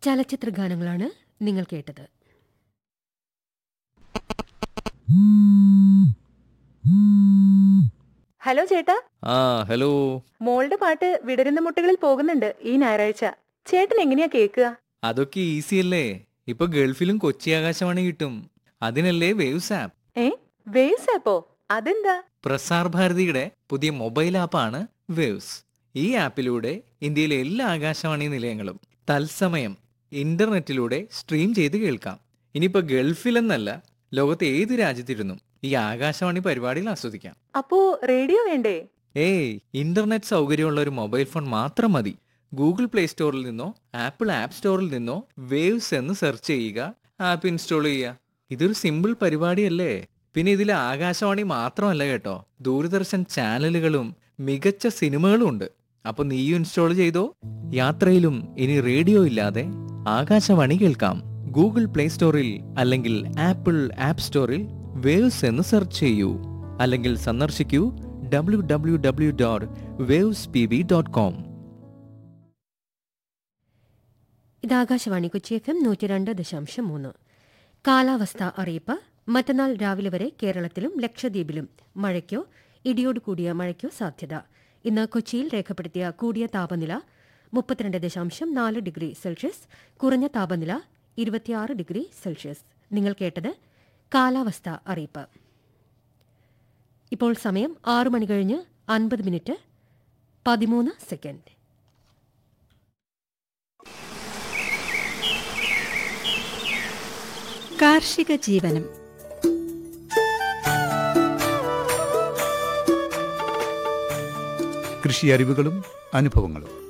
ചലച്ചിത്ര ഗാനങ്ങളാണ് നിങ്ങൾ കേട്ടത് ഹലോ ചേട്ടാ ആ ഹലോ മോളുടെ പാട്ട് വിടരുന്ന മുട്ടുകളിൽ പോകുന്നുണ്ട് ഈ ഞായറാഴ്ച ചേട്ടൻ എങ്ങനെയാ കേൾക്കുക അതൊക്കെ ഈസി അല്ലേ ഇപ്പൊ ഗൾഫിലും കൊച്ചി ആകാശവാണി കിട്ടും അതിനല്ലേ വേവ്സ് ആപ്പ് ഏ വേവ്സ് ആപ്പോ അതെന്താ പ്രസാർ ഭാരതിയുടെ പുതിയ മൊബൈൽ ആപ്പാണ് വേവ്സ് ഈ ആപ്പിലൂടെ ഇന്ത്യയിലെ എല്ലാ ആകാശവാണി നിലയങ്ങളും തത്സമയം ഇന്റർനെറ്റിലൂടെ സ്ട്രീം ചെയ്ത് കേൾക്കാം ഇനിയിപ്പോ ഗൾഫിലെന്നല്ല ലോകത്തെ ഏത് രാജ്യത്തിരുന്നും ഈ ആകാശവാണി പരിപാടികൾ ആസ്വദിക്കാം അപ്പോ റേഡിയോ വേണ്ടേ ഏയ് ഇന്റർനെറ്റ് സൗകര്യമുള്ള ഒരു മൊബൈൽ ഫോൺ മാത്രം മതി ഗൂഗിൾ പ്ലേ സ്റ്റോറിൽ നിന്നോ ആപ്പിൾ ആപ്പ് സ്റ്റോറിൽ നിന്നോ വേവ്സ് എന്ന് സെർച്ച് ചെയ്യുക ആപ്പ് ഇൻസ്റ്റാൾ ചെയ്യുക ഇതൊരു സിമ്പിൾ പരിപാടിയല്ലേ പിന്നെ ഇതിൽ ആകാശവാണി മാത്രമല്ല കേട്ടോ ദൂരദർശൻ ചാനലുകളും മികച്ച സിനിമകളും ഉണ്ട് അപ്പൊ നീയും ഇൻസ്റ്റാൾ ചെയ്തോ യാത്രയിലും ഇനി റേഡിയോ ഇല്ലാതെ ആകാശവാണി കേൾക്കാം ഗൂഗിൾ പ്ലേ സ്റ്റോറിൽ അല്ലെങ്കിൽ ആപ്പിൾ ആപ്പ് സ്റ്റോറിൽ വേവ്സ് എന്ന് സെർച്ച് ചെയ്യൂ അല്ലെങ്കിൽ സന്ദർശിക്കൂ W W W dot waves P B dot com ഇത് ആകാശവാണി കൊച്ചി എഫ് എം നൂറ്റി രണ്ട് ദശാംശം മൂന്ന് കാലാവസ്ഥ അറിയിപ്പ് മറ്റന്നാൾ രാവിലെ വരെ കേരളത്തിലും ലക്ഷദ്വീപിലും മഴയ്ക്കോ ഇടിയോട് കൂടിയ മഴയ്ക്കോ സാധ്യത ഇന്ന് കൊച്ചിയിൽ രേഖപ്പെടുത്തിയ കൂടിയ താപനില മുപ്പത്തിരണ്ട് ദശാംശം നാല് ഡിഗ്രി സെൽഷ്യസ് കുറഞ്ഞ താപനില ഇരുപത്തിയാറ് ഡിഗ്രി സെൽഷ്യസ് നിങ്ങൾ കേട്ടത് കാലാവസ്ഥ അറിയിപ്പ് ഇപ്പോൾ സമയം ആറു മണി കഴിഞ്ഞ് അൻപത് മിനിറ്റ് പതിമൂന്ന് സെക്കൻഡ് കാർഷിക ജീവനം കൃഷി അറിവുകളും അനുഭവങ്ങളും